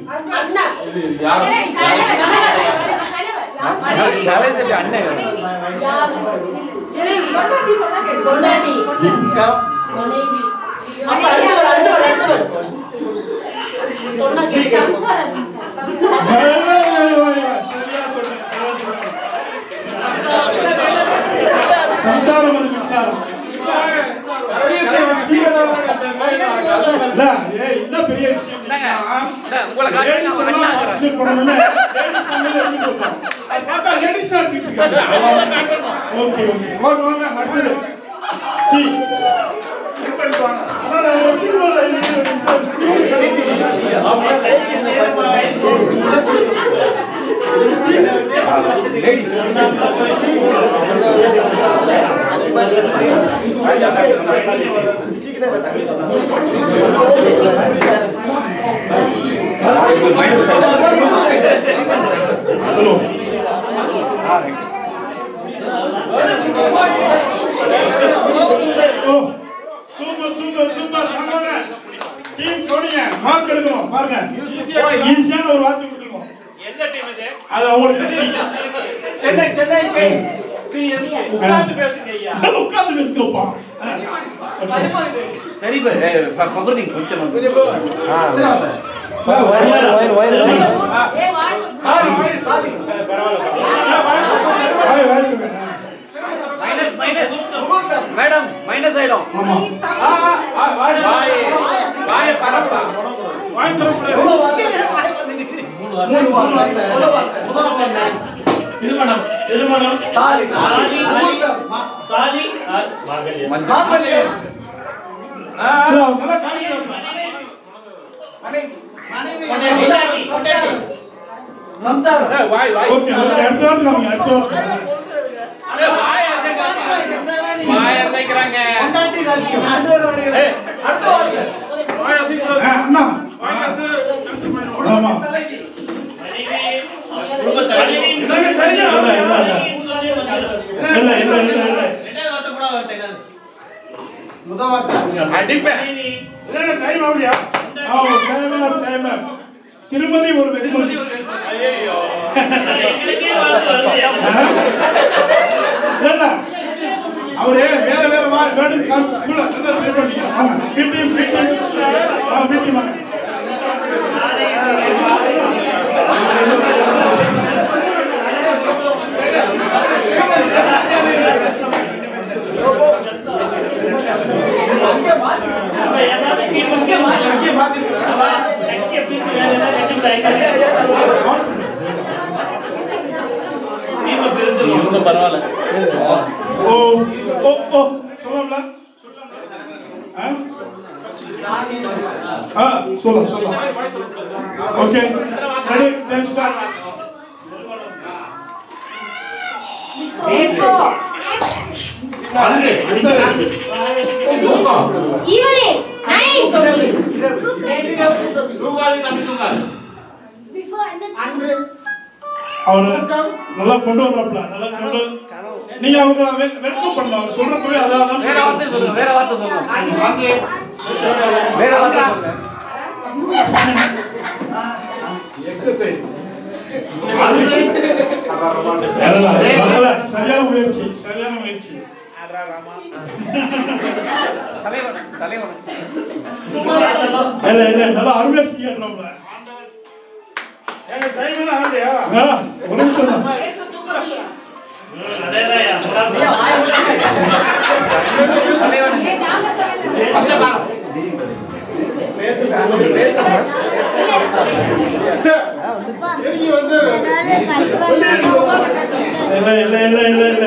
அண்ணா. யார் கணவர். கணவர். அண்ணன் யாரு பொண்டாட்டி சொன்னா கேட்டு பொண்டாட்டி மனைவி அப்ப அடுத்த word, அடுத்த word, அடுத்த word. சொன்னா கேட்டு வெரி, வெரி, வெரி, வெரி. சரியா சொன்னீங்க, சரியா சொன்னீங்க. சம்சாரம் ஒரு மின்சாரம் இல்ல, ஏய், என்ன பெரிய விஷயம் உங்களை காட்டி Ladies நான் எல்லாம் அண்ணா participate பண்ணணும்னு ladies எல்லாம் எப்படி கொடுத்தோம்? அது பார்த்தா ladies தான் எடுத்துட்டு இருக்காங்க. Okay, okay. வாங்க, வாங்க, அடுத்தது. சி. ஆனா நான் ஒத்துக்கல, ஹலோ ஓ சூப்பர் சூப்பர் சூப்பர் வாங்க டீம் சோனியா மார்க் எடுக்கணும் பாருங்க ஈஸியான ஒரு வார்த்தை கொடுத்துருக்கோம் எந்த டீம் இது அது அவங்களுக்கு சென்னை சென்னை உட்கார்ந்து பேசுங்க ஐயா உட்கார்ந்து பேசுங்கப்பா சரி பகுதி கொஞ்சம் வயர் வயர் வயர் ஏ வாழ் வாய் வாய்க்குங்க மைனஸ் மைனஸ் மேடம் மைனஸ் ஆயிடும் ஆமா வாய் வாய பரப்பா வாய் தரக்கூடாது திருமணம் திருமணம் தாலி தாலி முகூர்த்தம். தாலி ஆ, மாங்கல்யம் மாங்கல்யம். நல்லா காமிக்கிறாங்க மனைவி. மனைவி. பொண்டாட்டி, பொண்டாட்டி. சம்சாரம் ஏய், வாய் வாய் ஓகே அடுத்த வார்த்தை காமிங்க அடுத்த வார்த்தை ஏய், வாய் அசைக்கிறாங்க. வாய் அசைக்கிறாங்க பொண்டாட்டி ராஜ்யம். அடுத்த வார்த்தை. ஆ, அண்ணா ஆமா மனைவி குடும்ப தலைவி இல்ல இல்ல இல்ல இல்ல இல்ல இல்ல முதல் வார்த்தை. அடிப்பேன் ஆமா டைம் ஆஃப் டைம் ஆஃப் திருமதி ஒரு வெகுமதி இல்ல அவரு வேற வேற வா வேணும் காசு கூட அதான் ட்ரை பண்ணிக்கலாம் ஆமா பிடி பிடி ஆ பிடி மா பரவாயில்ல ஓ ஓ ஓ சொல்லலாம்ல ஆ ஆ சொல்லலாம் சொல்லலாம் okay ready time start Before. Evening. Night. தூங்காது தம்பி தூங்காது Before என்ன அன்று அவரு நல்லா கொண்டு வரலாம்ல நல்லா கொண்டு நீங்க அவங்க வெல்கம் பண்ணலாம் அவர் சொல்றப்பவே அதான் வேற வார்த்தை சொல்லுங்க வேற வார்த்தை சொல்லுங்க வேற வார்த்தை சொல்லுங்க எக்ஸசைஸ் சரியான முயற்சி சரியான முயற்சி தலைவன் தலைவன் இல்ல இல்ல நல்லா அருமையா செய்யணும்ல ஒரு நிமிஷம் தான். இல்ல இல்ல இல்ல இல்ல இல்ல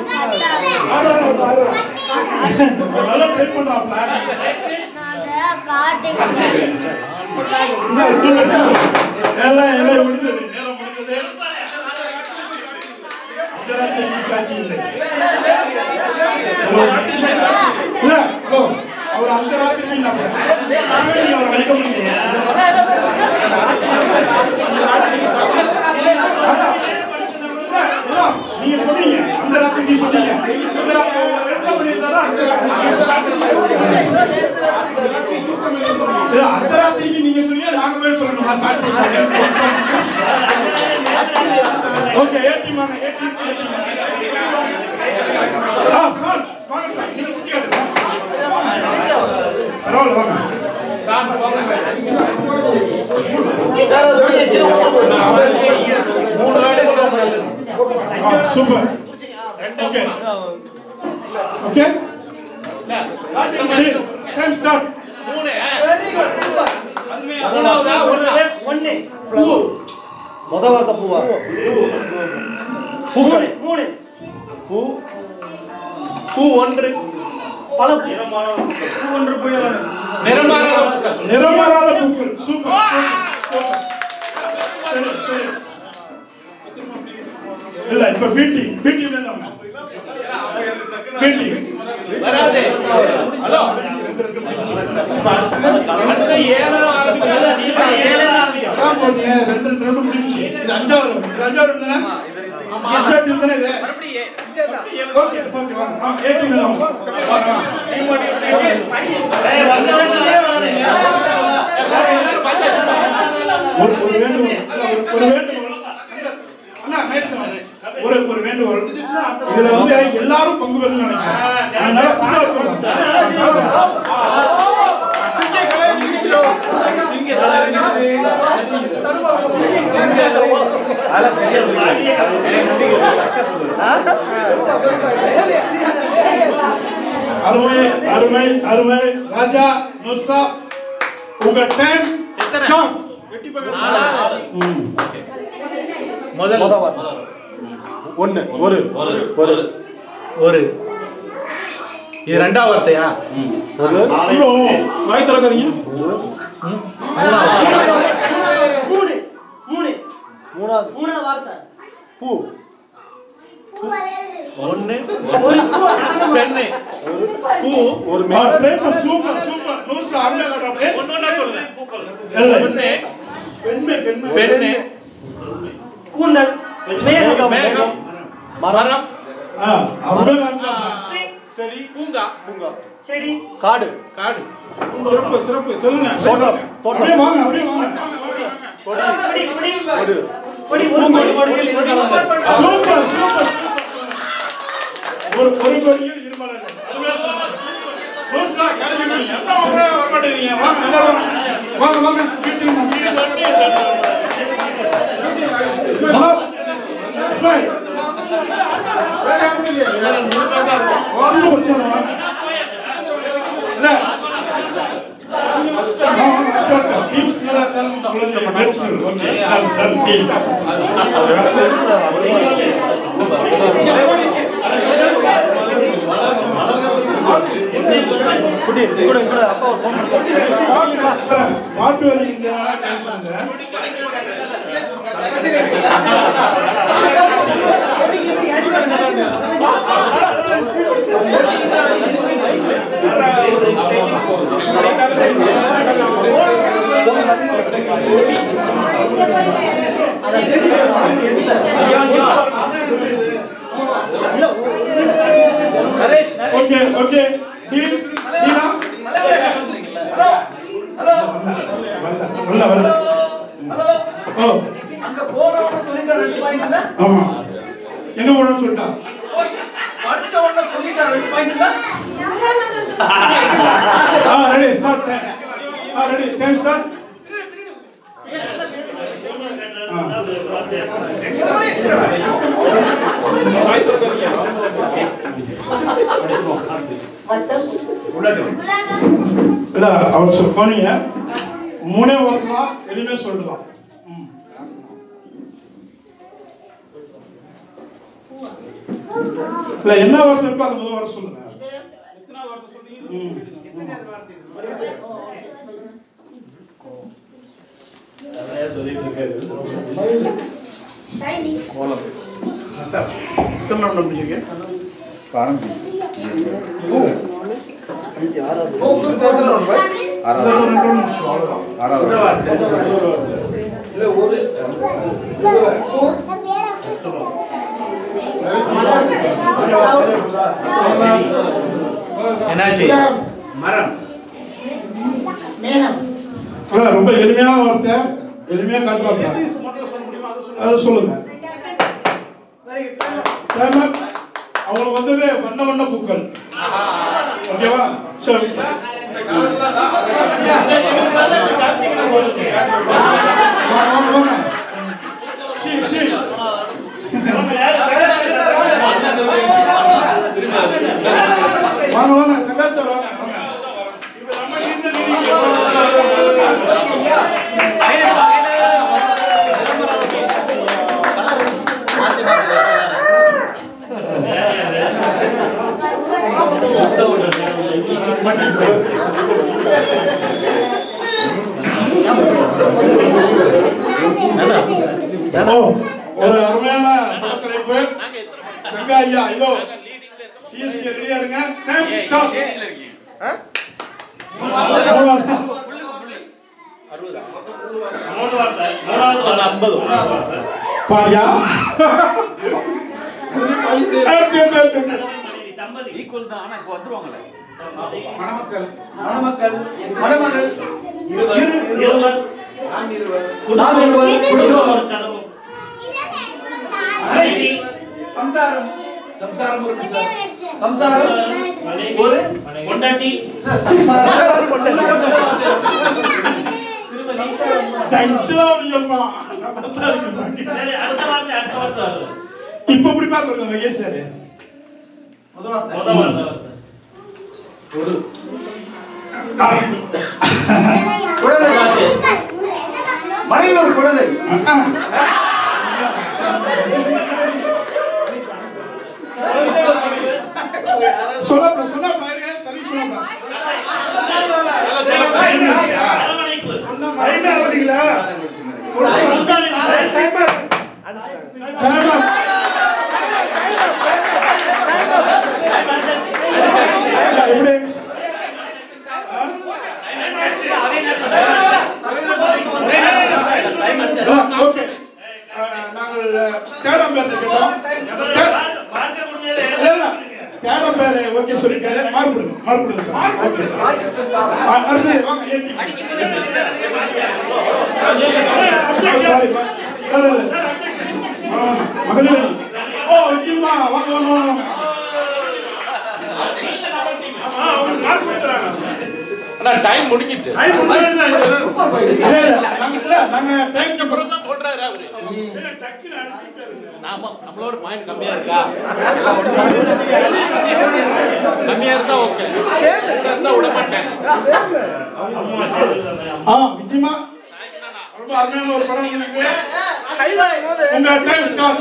நல்லா ட்ரை பண்ணலாம்ல எல்லாம் எல்லாம் முடிந்தது நேரம் முடிந்தது அர்த்தராத்திரி சாட்சி இல்லை இல்ல ஹலோ அவர் அந்த ராத்திரி நம்ம நீங்க அவரை வைக்க முடியும் நீங்க சொன்னீங்க அந்த ராத்திரி நீ சொன்னீங்க இந்த ராத்திரி வெல்கம் பண்ணியிருந்தாரா அந்த இல்ல, அந்த ராத்திரிக்கு நீங்க சொன்னீங்க நாங்க போய் சொல்லணுமா சாட்சி ஓகே ஏற்றிமாங்க ஏற்றி super okay okay time start மூணு மூணாவதா ஒண்ணு ஒண்ணு பூ முத வார்த்தை பூவா மூணு மூணு பூ பூ ஒன்று பல ஒன்று புயல் நிறமான நிறமாறாத பூக்கள் சூப்பர் சூப்பர். சரி சரி இல்ல இப்ப பீட்டி பீட்டி பீட்டி வராது ஹலோ அடுத்த ஏழாவது ஆரம்பிக்கிறாங்க அதான் போட்டீங்க ரெண்டு ரெண்டு ரெண்டு முடிஞ்சு இது அஞ்சாவது இது அஞ்சாவது தானே அஞ்சாவது டீம் தானே இது ஓகே ஓகே வாங்க ஆ, ஏ டீம் வாங்க வாங்க, வாங்க. ஒரு ஒரு வேண்டுகோள் ஒரு- ஒரு வேண்டுகோள் அண்ணா மேசன் ஒரு ஒரு வேண்டுகோள் இதுல வந்து எல்லாரும் பங்கு பெறணும்னு நினைக்கிறேன் அதனால உள்ள இருக்கணும். அருமை அருமை அருமை ராஜா நுர்சா உங்க டைம் ஸ்டாப் முதல் முத வார்த்தை ஒண்ணு ஒரு ஒரு ஒரு இது ரெண்டாவது வார்த்தையா ஒரு வாய் திறக்காதீங்க மூணு மூணு மூணாவது மூணாவது வார்த்தை பூ ஒண்ணு ஒரு பூ பெண்ணு பூ ஒரு ஆ, மே play பண்ணு. சூப்பர் சூப்பர் நூறு அருமை காட்டுறா பிளேஸ் ஒண்ணு பெண்ணு கூந்தல் மேகம் மேகம் மரம் ஆ அருமை காட்டுறா செடி பூங்கா பூங்கா செடி காடு காடு சிறப்பு சிறப்பு சொல்லுங்க தோட்டம் அப்படியே தோட்டம் வாங்க அப்படியே வாங்க கொடி கொடி கொடி கொடி கொடி ஒரு கொடி சூப்பர் சூப்பர் ஒரு ஒரு கோடியில் இருமலர் அருமையா சொன்னீங்க. நூறுசா, கிளம்பி போய் எல்லாம் ஒரே வர மாட்டேங்கிறீங்க. வாங்க, எல்லாரும் வாங்க. வாங்க, வாங்க. Meeting, meeting. ஹலோ. இஸ்மாயில். ஒண்ணும் பிரச்சனை இல்லை, வாங்க. இல்ல. ஆ, வாங்க, உட்காருங்க. Teams நல்லா இருந்தாலும் உங்களுக்கு match okay. Done, done, deal. குடி கூட கூட அப்பா ஒரு ஃபோன் பாட்டு வரைக்கும் பேசுறாங்க ஓகே ஓகே டீல் டீலா உள்ள உள்ள ஓ அங்க போறவங்க சொல்லிட்டா ரெண்டு பாயிண்ட் இல்ல ஆமா எங்க போறோம்னு சொல்லிட்டா படிச்ச உடனே சொல்லிட்டா ரெண்டு பாயிண்ட் இல்ல ஆ ரெடி ஸ்டார்ட் ஆ ரெடி டைம் ஸ்டார்ட் இல்ல அவர் சொ- சொன்னீங்க மூணே வார்த்தை தான் எதுவுமே சொல்லலாம் ம். இல்ல என்ன வார்த்தை இருக்கோ அது முதல் வார்த்தை சொல்லுங்க ம். எத்தனை round முடிச்சிருக்கீங்க? அதான் ரெண்டு round முடிச்சோம், அவ்வளவுதான். என்னாச்சு அதான் ரொம்ப எளிமையான வார்த்தை எளிமையா காட்டுவாங்க அதை சொல்லுங்க சேமர் அவங்களுக்கு வந்தது வண்ண வண்ண பூக்கள் ஓகேவா சரி வாங்க, வாங்க, வாங்க. C, C. வாங்க வாங்க பிரகாஷ் சார் வாங்க வாங்க ஓ, ஒரு அருமையான படத்தலைப்பு தங்கா ஐயா இதோ சிஎஸ்கே ரெடியா இருங்க டைம் ஸ்டாப் ஐம்பது பாரியா ஈக்குவல் தான் ஆனா இப்போ வந்துருவாங்களே மணமக்கள் மணமக்கள் மணமகள் இருவர் நாம் இருவர் நாம் இருவர் குடும்பம் கதவு மனைவி சம்சாரம் சம்சாரம் இருக்கு சார் சம்சாரம் ஒரு கொண்டாட்டி சம்சாரம் தேங்க்ஸ்லாம் அப்படிங்கப்பா சரி அடுத்த வார்த்தை அடுத்த வார்த்தை வரும். இப்ப இப்படி பாருங்க மகேஷ் சார் முதல் வார்த்தை. முதல் வார்த்தை வார்த்தை. குழந்தை மனைவி ஒரு குழந்தை சொல்லப்பா சொன்னா பாருங்க சரி சொல்லப்பா அரவணைப்பு. முந்தானை எப்படி ஓகே நாங்கள் தேடம் பேர் கேட்டோம் பார்க்க முடியாது இல்ல, இல்ல. தேடம் பேர் ஓகே சொல்லிட்டாரு மாறுபடுங்க மாறுபடுங்க சார் ஓகே அ- அடுத்து வாங்க ஏற்றி சாரி மகளிர் ஓ வச்சுமா வாங்க வாங்க வாங்க அண்ணா டைம் முடிஞ்சிட்டு இல்ல, இல்ல, நாங்க இல்ல, நாங்க டைம் அப்புறம் தான் சொல்றாரு அவரு நாம நம்மளோட பாயிண்ட் கம்மியா இருக்கா கம்மியா இருந்தா ஓகே இருந்தா விட மாட்டேன் ஆமா நிச்சயமா ரொம்ப அருமையான ஒரு படம் இருக்கு உங்க டைம் ஸ்டார்ட்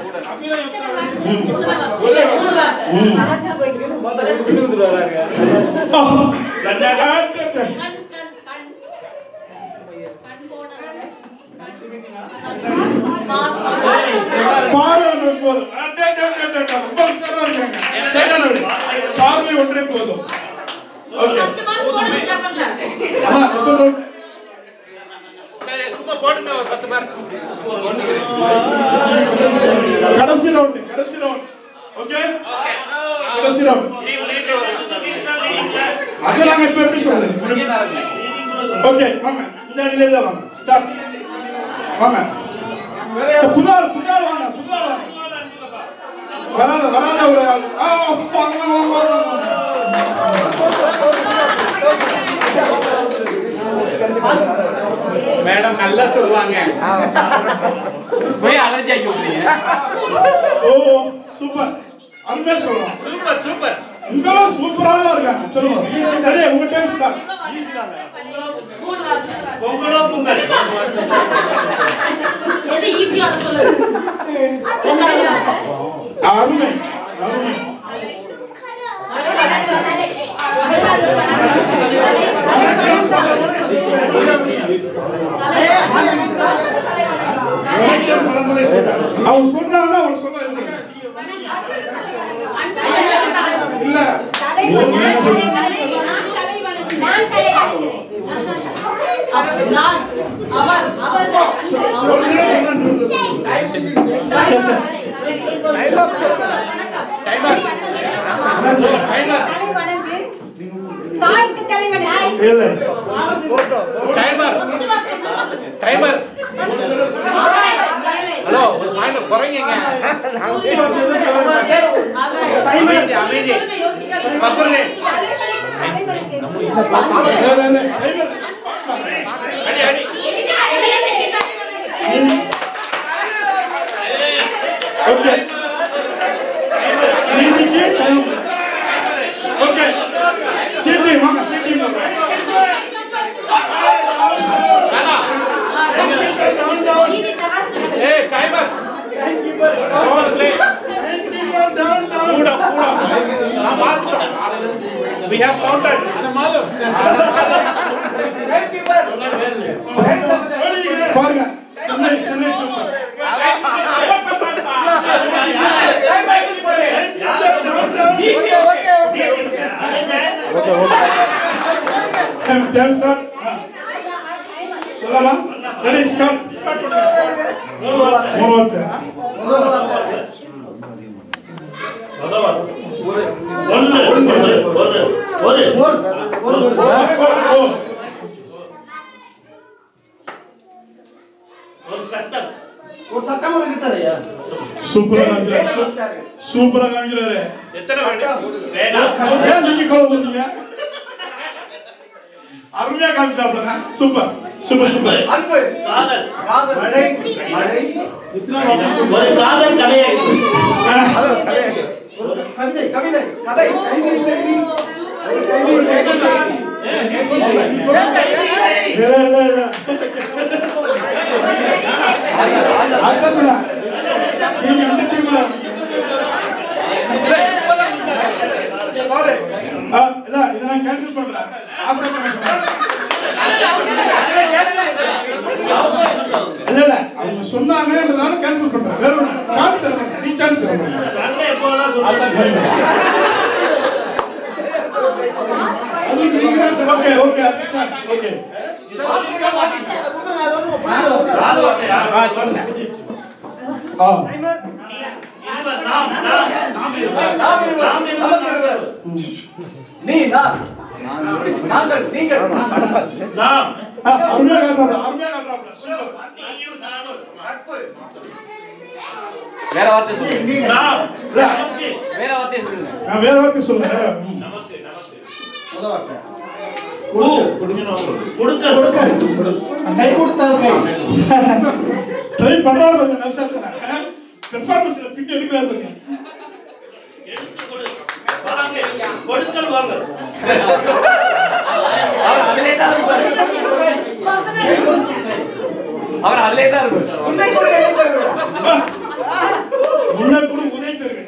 இல்ல, மூணு வார்த்தை. கண், கண், கண். கண் போனது. கண். மான், மான். பார்வை போதும் அடே, அடே, அடே, அடே, ரொம்ப உஷாரா இருக்காங்க. சரியான வழி. பார்வை ஒன்றே போதும் ஓகே பத்து மார்க் போடுங்க ஜாஃபர் சார். ஆமா, இப்ப ஒரு- சரி சும்மா போடுங்க ஒரு பத்து பேர் கடைசி ரவுண்ட் கடைசி ரவுண்ட் ஓகே கடைசி ரவுண்ட் அது நாங்க இப்ப எப்படி சொல்றது ஓகே வாங்க இந்த அடியிலே தான் வாங்க ஸ்டார்ட் வாங்க புதார் புதார் வாங்க புதார் வாங்க வராத வராத ஒரு ஆள் ஆ வாங்க வாங்க வாங்க வாங்க மேடம் நல்லா சொல்லுவாங்க போய் அலர்ஜி ஆக்கி விட்டுறீங்க ஓ சூப்பர் அருமையா சொல்றோம் சூப்பர் சூப்பர் உங்களும் சூப்பராக இருக்காங்க சொல்லுங்க சரி உங்க டைம் ஸ்டார்ட் மூணு வார்த்தை. பொங்கலோ பொங்கல் எது ஈஸியா சொல்லுங்க ரெண்டாவது வார்த்தை. அருமை அருமை அவங்க சொல்றாங்கன்னா அவங்க சொல்ல இருக்கு இல்ல நான் தலை வணங்குகிறேன். நான் அவர் அவர் தலை வணங்கு. தாய்க்கு தலை வணங்கு. இல்ல டைமர் டைமர் ஹலோ ஒரு பாயிண்ட் குறைங்க அமைதி அமைதி பக்கத்துல வேற என்ன டைமர் அடி அடி ஓகே நீதிக்கு டைம் ஓகே ஓகே சிடி வாங்க சிடி ஏய் டைமர் ஓவர் ப்ளே கூட கூட நான் பார்த்துட்டேன் we have counted பாருங்க Chennai Chennai super time start சொல்லலாம் ரெடி ஸ்டார்ட் மூணு வார்த்தை ஒன்று ஒன்று ஒரு ஒரு ஒரு சட்டம் ஒரு சட்டம் ஒரு கிட்டதையா சூப்பரா காமிக்கிறாரு சூப்பரா காமிக்கிறாரு எத்தனை வேணும் வேண்டாம் ஏன் நீங்க கோல போட்டீங்க அருமையா காமிச்சாப்லங்க சூப்பர் சூப்பர் சூப்பர் அன்பு காதல் காதல் மழை மழை ஒரு காதல் கலையை அது கதை. ஒரு கவிதை கவிதை கதை கைவினை கைவினை. ஒரு கைவினை கைவினை. இல்ல, இல்ல, இல்ல. ஆசைப்படா. நீங்க இந்த டீம்ல ஆ, இல்ல, இதை நான் cancel பண்றேன். ஆசைப்பட சொல்றேன். இல்ல, இல்ல, அவங்க சொன்னாங்கன்றதால cancel பண்றேன். வேற ஒண்ணும் இல்ல. chance தர மாட்டேன். நீ chance தர மாட்டேன். சண்டை எப்போதான் சொல்லுவாங்க Okay, okay, அடுத்த chance. Okay. ஆ சொன்னேன் ஆ. இருவர் நாம் நாம் நாம் இருவர், நமக்கு இருவர். நீ நான் நாங்கள் நீங்கள் நாம் ஆ, அருமையா காட்டுறாப்ல, அருமையா காட்டுறாப்ல. சூப்பர். நீயும் நானும் நட்பு வேற வார்த்தை சொல்லுங்க நாம் இல்ல, நமக்கு வேற வார்த்தையை சொல்லுங்க நான் வேற வார்த்தை சொல்றேன் ம். நமக்கு நமக்கு முதல் வார்த்தை பூ கொடுக்க கொடுக்க கை கொடுத்தால் கை ட்ரை பண்றாரு பாருங்க நர்ஸா இருக்கிறாங்க பெர்ஃபார்மன்ஸ்ல பின் எடுக்கிறாரு பாருங்க எடுத்து கொடு வாங்க கொடுக்கல் வாங்க அவர் அதிலே தான் இருப்பார் அவர் அதிலே தான் இருப்பார் உன்னை கூட எடுத்து முன்ன கூட உதைத்திருக்கு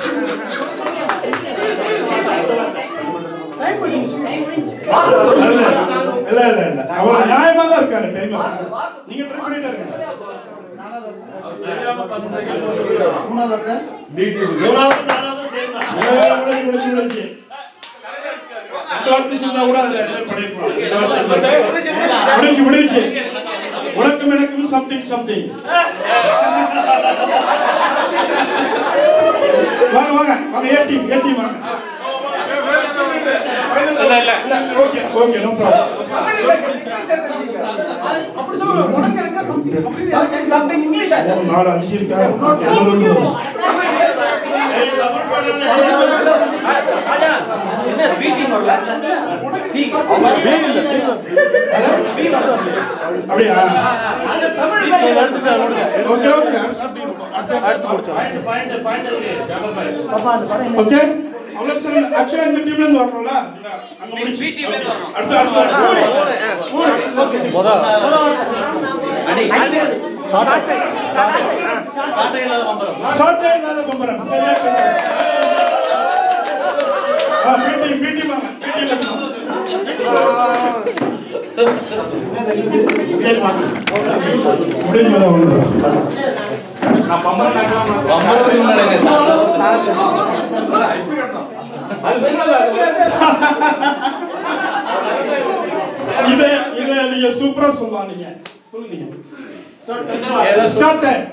வார்த்தை சொல்லு. இல்ல இல்ல இல்ல அவர் நியாயமா தான் இருக்காரு டைம் வார்த்தை, வார்த்தை சொல்லு. நீங்க ட்ரை பண்ணிட்டே இருங்க மூணாவது வார்த்தை மூணாவது நாலாவது சேர்ந்தான் ஏய், விடுச்சு, விடுச்சு, விடுச்சு. இந்த வார்த்தை சொன்னா கூட அதுல இது பண்ணிருப்பாங்க. இந்த வார்த்தை விடுச்சு, விடுச்சு. உனக்கும் எனக்கும் சம்திங் சம்திங் வாங்க வாங்க வாங்க ஏ டீம் ஏ டீம் வாங்க இல்ல இல்ல இல்ல okay okay no problem Something, something English ஆச்சு. நாலு அஞ்சு இருக்கா இன்னொரு ஒண்ணு வரும். என்ன பீட்டி வரல சி அப்படியா அந்த Tamil okay okay point point point இருக்கு ஓகே அவ்வளவு சரி ஆக்சுவலா இந்த டீம்ல இருந்து வரணும்ல அங்க முடிச்சு அடுத்து அடுத்து ஓகே அடி சாட்டை இல்லாத மம்பரம் ஷார்ட் இல்லாத பம்பரம் சரியா சொன்னீங்க. ஆ பிடி பிடி வாங்க பிடி வாங்க முடிஞ்சதா ஒன்று மம்பரத்துக்கு முன்னாடி இத இத நீங்க சூப்பரா சொல்லலாம் நீங்க சொல்லுங்க ஸ்டார்ட் டைம்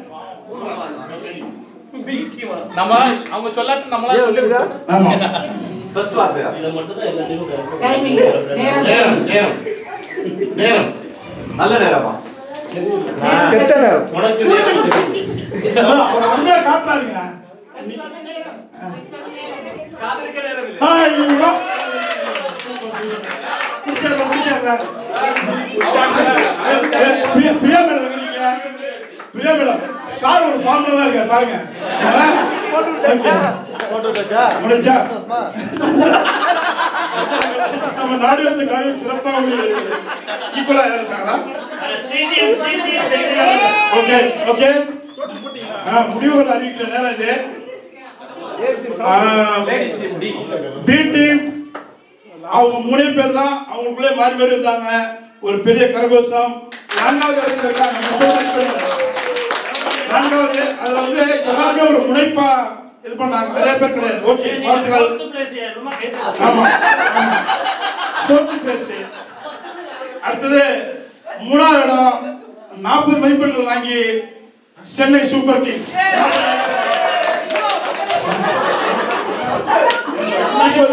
நம்ம அவங்க சொல்லாட்டு நம்மளா சொல்லிருக்கோம் ஆமா ஃபர்ஸ்ட் வார்த்தை இதை மட்டும் தான் எல்லாத்தையும் நேரம். நேரம் நேரம் நல்ல நேரமா உனக்கு நேரம் அதான், அவர் அருமையா காட்டுறாருங்க காதலிக்க நேரம் இல்லை ஹாய் ஐயோ பிடிச்சாங்க பிடிச்சாங்க பிரியா பிரியா மேடம் இருக்கீங்க பிரியா மேடம் சார் ஒரு ஃபார்ம்ல தான் இருக்காரு பாருங்க போட்டு விட்டாச்சா முடிஞ்சா சந்தோஷமா? நம்ம நாடு வந்து காரியம் சிறப்பா ஈக்குவலா இருக்காங்களா சீனியர் சீனியர் தெரியாது ஓகே ஓகே ஆ, முடிவுகள் அறிவிக்கிற நேரம் இது பி டீம் அவங்க மூணே பேர் தான் அவங்களுக்குள்ளே மாறி மாறி இருந்தாங்க ஒரு பெரிய கரகோஷம் நான்காவது இடத்துல இருக்காங்க முப்பது மதிப்பெண்கள். நான்காவது அதுல வந்து எல்லாருமே ஒரு முனைப்பா இது பண்ணாங்க நிறைய பேர் கிடையாது ஓகே வாழ்த்துக்கள் ஃபோர்த் பிளேஸ் ரொம்ப கேட்டு ஆமா ஃபோர்த் பிளேஸ் அடுத்தது மூணாவது இடம் நாற்பது மதிப்பெண்கள் வாங்கி சென்னை சூப்பர் கிங்ஸ் இப்போது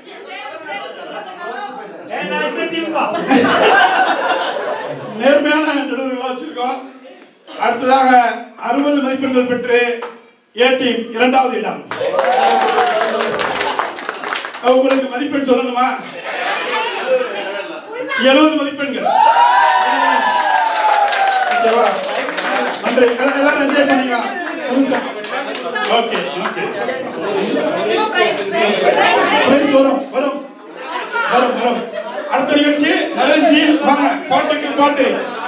ஏன்னா இந்த டீம் தான் நேர்மையான நடுவர்களாக வச்சிருக்கோம் அடுத்ததாக அறுபது மதிப்பெண்கள் பெற்று ஏ டீம் இரண்டாவது இடம் உங்களுக்கு மதிப்பெண் சொல்லணுமா எழுபது மதிப்பெண்கள் ஓகேவா? நன்றி எல்லா- எல்லாரும் என்ஜாய் பண்ணீங்க ஓகே ஓகே பிரைஸ் வரும் வரும் வரும் வரும் அடுத்த நிகழ்ச்சி நரேஷ் ஜி வாங்க பாட்டுக்கு பாட்டு